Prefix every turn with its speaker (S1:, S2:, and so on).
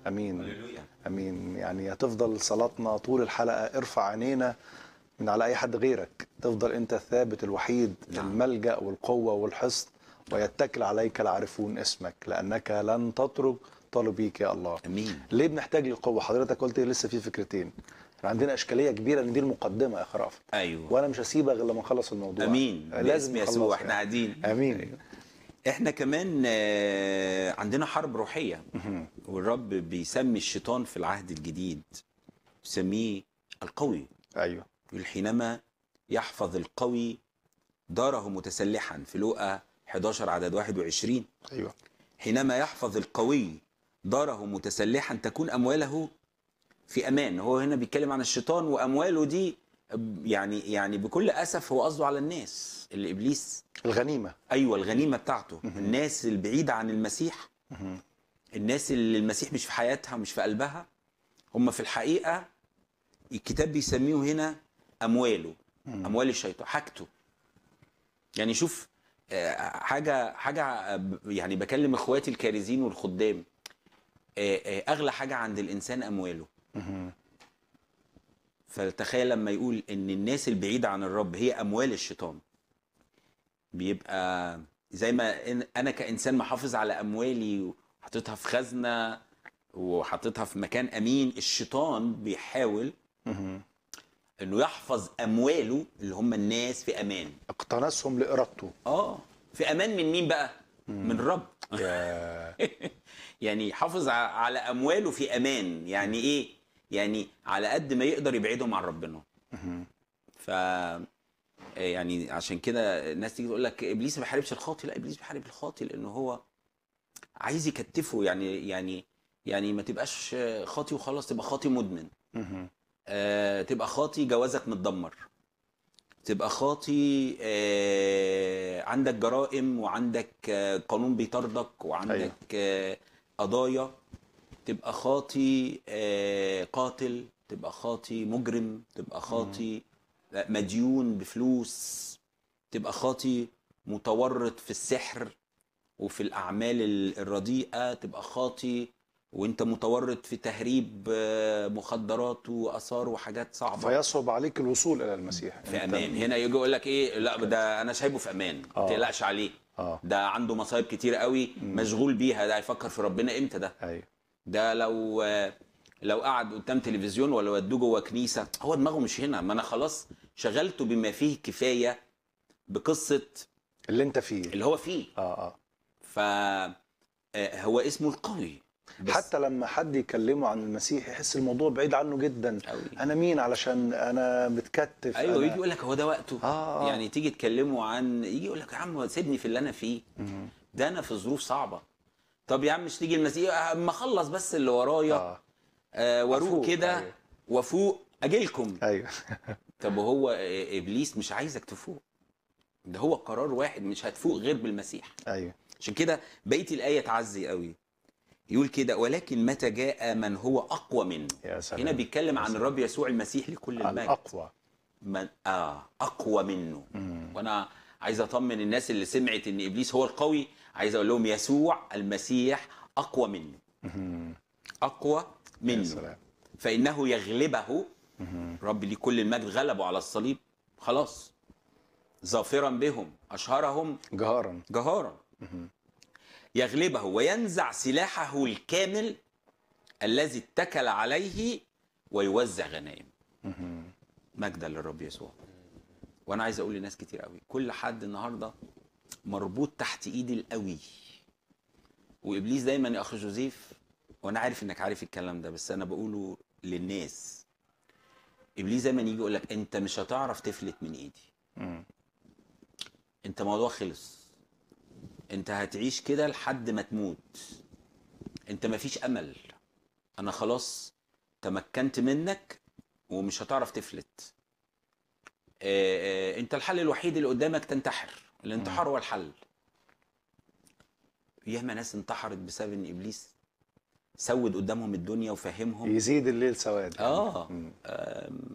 S1: امين
S2: هللويا
S1: امين يعني هتفضل صلاتنا طول الحلقه ارفع عينينا من على اي حد غيرك تفضل انت الثابت الوحيد
S2: نعم.
S1: الملجا والقوه والحصن ويتكل عليك العارفون اسمك لانك لن تترك طالبيك يا الله
S2: امين
S1: ليه بنحتاج للقوه حضرتك قلت لسه في فكرتين احنا عندنا اشكاليه كبيره ان دي المقدمه يا خرافه
S2: ايوه
S1: وانا مش هسيبها غير لما نخلص الموضوع
S2: امين
S1: لازم
S2: باسم يسوع
S1: نخلصها.
S2: احنا قاعدين
S1: امين
S2: احنا كمان آه، عندنا حرب روحيه والرب بيسمي الشيطان في العهد الجديد يسميه القوي
S1: ايوه
S2: يقول حينما يحفظ القوي داره متسلحا في لوقا 11 عدد 21
S1: ايوه
S2: حينما يحفظ القوي داره متسلحا تكون امواله في امان هو هنا بيتكلم عن الشيطان وامواله دي يعني يعني بكل اسف هو قصده على الناس اللي ابليس
S1: الغنيمه
S2: ايوه الغنيمه بتاعته الناس البعيده عن المسيح الناس اللي المسيح مش في حياتها مش في قلبها هم في الحقيقه الكتاب بيسميه هنا امواله اموال الشيطان حاجته يعني شوف آه، حاجه حاجه آه، يعني بكلم اخواتي الكارزين والخدام آه، آه، اغلى حاجه عند الانسان امواله فتخيل لما يقول ان الناس البعيده عن الرب هي اموال الشيطان بيبقى زي ما إن- انا كانسان محافظ على اموالي وحاططها في خزنه وحاططها في مكان امين الشيطان بيحاول انه يحفظ امواله اللي هم الناس في امان
S1: اقتنصهم لارادته
S2: اه في امان من مين بقى من الرب
S1: يا
S2: يعني يحافظ ع- على امواله في امان يعني ايه يعني على قد ما يقدر يبعدهم عن ربنا ف يعني عشان كده الناس تيجي تقول لك ابليس ما بيحاربش الخاطي لا ابليس بيحارب الخاطي لانه هو عايز يكتفه يعني يعني يعني ما تبقاش خاطي وخلاص تبقى خاطي مدمن آه تبقى خاطي جوازك متدمر تبقى خاطي آه عندك جرائم وعندك آه قانون بيطاردك وعندك آه قضايا تبقى خاطي آه قاتل تبقى خاطي مجرم تبقى خاطي مديون بفلوس تبقى خاطي متورط في السحر وفي الأعمال ال- الرديئة تبقى خاطي وانت متورط في تهريب آه، مخدرات وآثار وحاجات صعبة
S1: فيصعب عليك الوصول الى المسيح
S2: في
S1: أنت-
S2: امان هنا يجي يقول لك ايه لا ده انا سايبه في امان ما
S1: آه.
S2: تقلقش عليه
S1: اه
S2: ده عنده مصايب كتير قوي مشغول بيها ده هيفكر في ربنا امتى ده
S1: ايوه
S2: ده لو لو قعد قدام تلفزيون ولا ودوه جوه كنيسه هو دماغه مش هنا ما انا خلاص شغلته بما فيه كفايه بقصه
S1: اللي انت فيه
S2: اللي هو فيه
S1: اه اه
S2: ف آه، هو اسمه القوي بس
S1: حتى لما حد يكلمه عن المسيح يحس الموضوع بعيد عنه جدا
S2: أوي.
S1: انا مين علشان انا متكتف
S2: ايوه
S1: أنا...
S2: يجي يقول لك هو ده وقته
S1: آه.
S2: يعني تيجي تكلمه عن يجي يقول لك يا عم سيبني في اللي انا فيه ده انا في ظروف صعبه طب يا عم مش تيجي المسيح اما اخلص بس اللي ورايا
S1: اه
S2: آه واروق
S1: أفوق،
S2: كده
S1: أيوة.
S2: وافوق اجيلكم
S1: ايوه
S2: طب وهو آه، ابليس مش عايزك تفوق ده هو قرار واحد مش هتفوق غير بالمسيح
S1: ايوه
S2: عشان كده بقيه الايه تعزي قوي يقول كده ولكن متى جاء من هو اقوى منه
S1: يا سلام
S2: هنا بيتكلم عن الرب يسوع المسيح لكل المجد
S1: الاقوى
S2: من اه اقوى منه وانا عايز اطمن الناس اللي سمعت ان ابليس هو القوي عايز اقول لهم يسوع المسيح اقوى منه اقوى
S1: يا
S2: منه
S1: سلام
S2: فانه يغلبه رب ليه كل المجد غلبه على الصليب خلاص ظافرا بهم اشهرهم
S1: جهارا
S2: جهارا يغلبه وينزع سلاحه الكامل الذي اتكل عليه ويوزع غنائم مجدا للرب يسوع وانا عايز اقول لناس كتير قوي كل حد النهارده مربوط تحت ايدي القوي وابليس دايما يا اخ جوزيف وانا عارف انك عارف الكلام ده بس انا بقوله للناس ابليس دايما يجي يقول لك انت مش هتعرف تفلت من ايدي انت موضوع خلص انت هتعيش كده لحد ما تموت انت مفيش امل انا خلاص تمكنت منك ومش هتعرف تفلت اه اه انت الحل الوحيد اللي قدامك تنتحر الانتحار هو الحل ياما ناس انتحرت بسبب ان ابليس سود قدامهم الدنيا وفهمهم
S1: يزيد الليل سواد
S2: اه
S1: مم.
S2: آم،